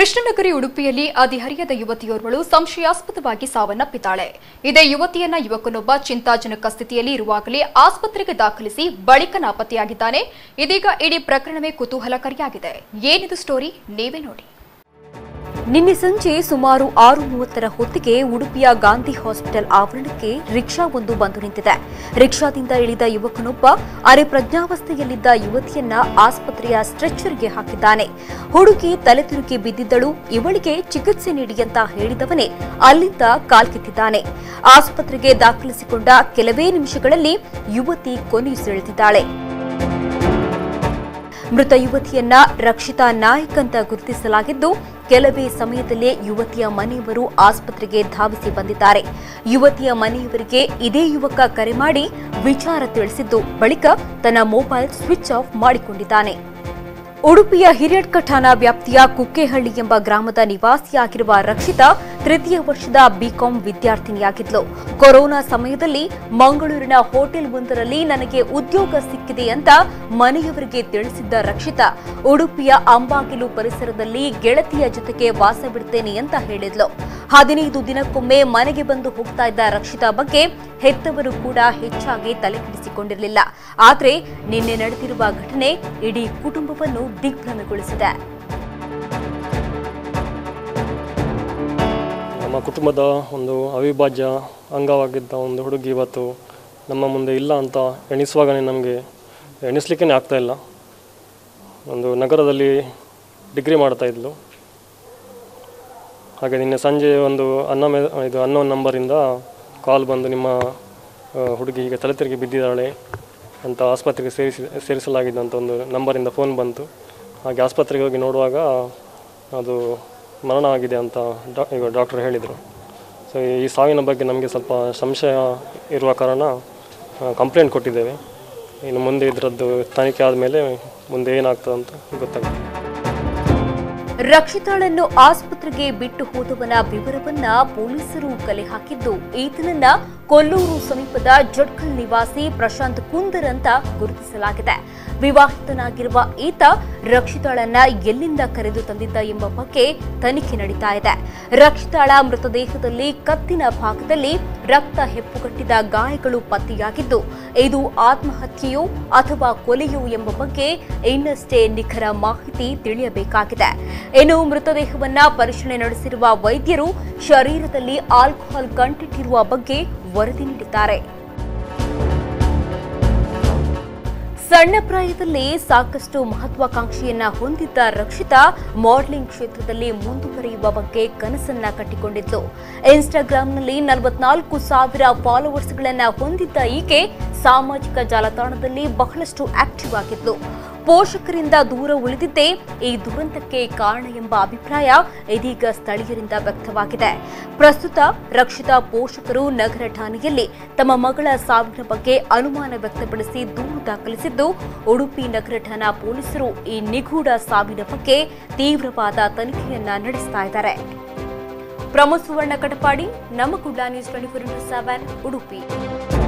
ಕೃಷ್ಣನಗರಿ ಉಡುಪಿಯಲ್ಲಿ ಹದಿಹರಿಯದ ಯುವತಿಯೋರ್ವಳು ಸಂಶಯಾಸ್ಪದವಾಗಿ ಸಾವನ್ನಪ್ಪಿದ್ದಾಳೆ ಇದೇ ಯುವತಿಯನ್ನ ಯುವಕನೊಬ್ಬ ಚಿಂತಾಜನಕ ಸ್ಥಿತಿಯಲ್ಲಿ ಇರುವಾಗಲೇ ಆಸ್ಪತ್ರೆಗೆ ದಾಖಲಿಸಿ ಬಳಿಕ ನಾಪತ್ತೆಯಾಗಿದ್ದಾನೆ ಇದೀಗ ಇಡೀ ಪ್ರಕರಣವೇ ಕುತೂಹಲಕಾರಿಯಾಗಿದೆ ಏನಿದು ಸ್ಟೋರಿ ನೀವೇ ನೋಡಿ ನಿನ್ನೆ ಸಂಜೆ ಸುಮಾರು ಆರು ಮೂವತ್ತರ ಹೊತ್ತಿಗೆ ಉಡುಪಿಯ ಗಾಂಧಿ ಹಾಸ್ಪಿಟಲ್ ಆವರಣಕ್ಕೆ ರಿಕ್ಷಾ ಒಂದು ಬಂದು ನಿಂತಿದೆ ರಿಕ್ಷಾದಿಂದ ಇಳಿದ ಯುವಕನೊಬ್ಬ ಅರೆ ಪ್ರಜ್ಞಾವಸ್ಥೆಯಲ್ಲಿದ್ದ ಯುವತಿಯನ್ನ ಆಸ್ಪತ್ರೆಯ ಸ್ಟ್ರೆಚರ್ಗೆ ಹಾಕಿದ್ದಾನೆ ಹುಡುಗಿ ತಲೆ ತಿರುಗಿ ಬಿದ್ದಿದ್ದಳು ಇವಳಿಗೆ ಚಿಕಿತ್ಸೆ ನೀಡಿ ಅಂತ ಹೇಳಿದವನೇ ಅಲ್ಲಿಂದ ಕಾಲ್ಕಿತ್ತಿದ್ದಾನೆ ಆಸ್ಪತ್ರೆಗೆ ದಾಖಲಿಸಿಕೊಂಡ ಕೆಲವೇ ನಿಮಿಷಗಳಲ್ಲಿ ಯುವತಿ ಕೊನೆಯುಸಿಳೆದಿದ್ದಾಳೆ ಮೃತ ಯುವತಿಯನ್ನ ರಕ್ಷಿತಾ ನಾಯಕ್ ಅಂತ ಗುರುತಿಸಲಾಗಿದ್ದು ಕೆಲವೇ ಸಮಯದಲ್ಲೇ ಯುವತಿಯ ಮನೆಯವರು ಆಸ್ಪತ್ರೆಗೆ ಧಾವಿಸಿ ಬಂದಿದ್ದಾರೆ ಯುವತಿಯ ಮನೆಯವರಿಗೆ ಇದೇ ಯುವಕ ಕರೆ ಮಾಡಿ ವಿಚಾರ ತಿಳಿಸಿದ್ದು ಬಳಿಕ ತನ್ನ ಮೊಬೈಲ್ ಸ್ವಿಚ್ ಆಫ್ ಮಾಡಿಕೊಂಡಿದ್ದಾನೆ ಉಡುಪಿಯ ಹಿರಿಯಡ್ಕ ಠಾಣಾ ವ್ಯಾಪ್ತಿಯ ಕುಕ್ಕೆಹಳ್ಳಿ ಎಂಬ ಗ್ರಾಮದ ನಿವಾಸಿಯಾಗಿರುವ ರಕ್ಷಿತಾ ತೃತೀಯ ವರ್ಷದ ಬಿಕಾಂ ವಿದ್ಯಾರ್ಥಿನಿಯಾಗಿದ್ಲು ಕೊರೋನಾ ಸಮಯದಲ್ಲಿ ಮಂಗಳೂರಿನ ಹೋಟೆಲ್ ಒಂದರಲ್ಲಿ ನನಗೆ ಉದ್ಯೋಗ ಸಿಕ್ಕಿದೆ ಅಂತ ಮನೆಯವರಿಗೆ ತಿಳಿಸಿದ್ದ ರಕ್ಷಿತಾ ಉಡುಪಿಯ ಅಂಬಾಗಿಲು ಪರಿಸರದಲ್ಲಿ ಗೆಳತಿಯ ಜೊತೆಗೆ ವಾಸ ಬಿಡ್ತೇನೆ ಅಂತ ಹೇಳಿದ್ಲು ಹದಿನೈದು ದಿನಕ್ಕೊಮ್ಮೆ ಮನೆಗೆ ಬಂದು ಹೋಗ್ತಾ ಇದ್ದ ರಕ್ಷಿತಾ ಬಗ್ಗೆ ಹೆತ್ತವರು ಕೂಡ ಹೆಚ್ಚಾಗಿ ತಲೆಕೆಡಿಸಿಕೊಂಡಿರಲಿಲ್ಲ ಆದರೆ ನಿನ್ನೆ ನಡೆದಿರುವ ಘಟನೆ ಇಡೀ ಕುಟುಂಬವನ್ನು ದಿಗ್ಭ್ರಮೆಗೊಳಿಸಿದೆ ನಮ್ಮ ಕುಟುಂಬದ ಒಂದು ಅವಿಭಾಜ್ಯ ಅಂಗವಾಗಿದ್ದ ಒಂದು ಹುಡುಗಿ ಇವತ್ತು ನಮ್ಮ ಮುಂದೆ ಇಲ್ಲ ಅಂತ ಎಣಿಸುವಾಗಲೇ ನಮಗೆ ಎಣಿಸ್ಲಿಕ್ಕೇ ಆಗ್ತಾ ಇಲ್ಲ ಒಂದು ನಗರದಲ್ಲಿ ಡಿಗ್ರಿ ಮಾಡ್ತಾ ಇದ್ಲು ಹಾಗೆ ನಿನ್ನೆ ಸಂಜೆ ಒಂದು ಅನ್ನ ಮೆ ಇದು ಅನ್ನೋನ್ ನಂಬರಿಂದ ಕಾಲ್ ಬಂದು ನಿಮ್ಮ ಆ, ಹುಡುಗಿ ಹೀಗೆ ತಲೆ ತಿರುಗಿ ಬಿದ್ದಿದ್ದಾಳೆ ಅಂತ ಆಸ್ಪತ್ರೆಗೆ ಸೇರಿಸಿ ಸೇರಿಸಲಾಗಿದೆ ಅಂತ ಒಂದು ನಂಬರಿಂದ ಫೋನ್ ಬಂತು ಹಾಗೆ ಆಸ್ಪತ್ರೆಗೆ ಹೋಗಿ ನೋಡುವಾಗ ಅದು ಮರಣ ಆಗಿದೆ ಅಂತ ಡಾ ಈಗ ಡಾಕ್ಟರ್ ಹೇಳಿದರು ಸೊ ಈ ಸಾವಿನ ಬಗ್ಗೆ ನಮಗೆ ಸ್ವಲ್ಪ ಸಂಶಯ ಇರುವ ಕಾರಣ ಕಂಪ್ಲೇಂಟ್ ಕೊಟ್ಟಿದ್ದೇವೆ ಇನ್ನು ಮುಂದೆ ಇದರದ್ದು ತನಿಖೆ ಆದಮೇಲೆ ಮುಂದೆ ಏನಾಗ್ತದೆ ಅಂತ ಗೊತ್ತಾಗ್ತದೆ ರಕ್ಷಿತಾಳನ್ನು ಆಸ್ಪತ್ರೆಗೆ ಬಿಟ್ಟು ಹೋದವನ ವಿವರವನ್ನ ಪೊಲೀಸರು ಕಲೆ ಹಾಕಿದ್ದು ಈತನನ್ನ ಕೊಲ್ಲೂರು ಸಮೀಪದ ಜಡ್ಕಲ್ ನಿವಾಸಿ ಪ್ರಶಾಂತ್ ಕುಂದರ್ ಅಂತ ಗುರುತಿಸಲಾಗಿದೆ ವಿವಾಹಿತನಾಗಿರುವ ಈತ ರಕ್ಷಿತಾಳನ್ನ ಎಲ್ಲಿಂದ ಕರೆದು ತಂದಿದ್ದ ಎಂಬ ಬಗ್ಗೆ ತನಿಖೆ ನಡೀತಾ ಇದೆ ರಕ್ಷಿತಾಳ ಮೃತದೇಹದಲ್ಲಿ ಕತ್ತಿನ ಭಾಗದಲ್ಲಿ ರಕ್ತ ಹೆಪ್ಪುಗಟ್ಟಿದ ಗಾಯಗಳು ಪತ್ತೆಯಾಗಿದ್ದು ಇದು ಆತ್ಮಹತ್ಯೆಯೋ ಅಥವಾ ಕೊಲೆಯೋ ಎಂಬ ಬಗ್ಗೆ ಇನ್ನಷ್ಟೇ ನಿಖರ ಮಾಹಿತಿ ತಿಳಿಯಬೇಕಾಗಿದೆ ಇನ್ನು ಮೃತದೇಹವನ್ನ ಪರಿಶೀಲನೆ ನಡೆಸಿರುವ ವೈದ್ಯರು ಶರೀರದಲ್ಲಿ ಆಲ್ಕೋಹಾಲ್ ಕಂಟೆಂಟ್ ಇರುವ ಬಗ್ಗೆ ವರದಿ ನೀಡಿದ್ದಾರೆ ಸಣ್ಣ ಪ್ರಾಯದಲ್ಲೇ ಸಾಕಷ್ಟು ಮಹತ್ವಾಕಾಂಕ್ಷೆಯನ್ನ ಹೊಂದಿದ್ದ ರಕ್ಷಿತಾ ಮಾಡೆಲಿಂಗ್ ಕ್ಷೇತ್ರದಲ್ಲಿ ಮುಂದುವರಿಯುವ ಬಗ್ಗೆ ಕನಸನ್ನ ಕಟ್ಟಿಕೊಂಡಿದ್ಲು ಇನ್ಸ್ಟಾಗ್ರಾಂನಲ್ಲಿ ನಲವತ್ನಾಲ್ಕು ಸಾವಿರ ಫಾಲೋವರ್ಸ್ಗಳನ್ನ ಹೊಂದಿದ್ದ ಈಕೆ ಸಾಮಾಜಿಕ ಜಾಲತಾಣದಲ್ಲಿ ಬಹಳಷ್ಟು ಆಕ್ಟಿವ್ ಆಗಿದ್ಲು ಪೋಷಕರಿಂದ ದೂರ ಉಳಿದಿದ್ದೇ ಈ ದುರಂತಕ್ಕೆ ಕಾರಣ ಎಂಬ ಅಭಿಪ್ರಾಯ ಇದೀಗ ಸ್ಥಳೀಯರಿಂದ ವ್ಯಕ್ತವಾಗಿದೆ ಪ್ರಸ್ತುತ ರಕ್ಷಿತಾ ಪೋಷಕರು ನಗರ ಠಾಣೆಯಲ್ಲಿ ತಮ್ಮ ಮಗಳ ಸಾವಿನ ಬಗ್ಗೆ ಅನುಮಾನ ವ್ಯಕ್ತಪಡಿಸಿ ದೂರು ದಾಖಲಿಸಿದ್ದು ಉಡುಪಿ ನಗರ ಠಾಣಾ ಪೊಲೀಸರು ಈ ನಿಗೂಢ ಸಾವಿನ ಬಗ್ಗೆ ತೀವ್ರವಾದ ತನಿಖೆಯನ್ನ ನಡೆಸ್ತಾ ಇದ್ದಾರೆ Pramod Suvarna Katapadi Namma Kudla news twenty four into seven Udupi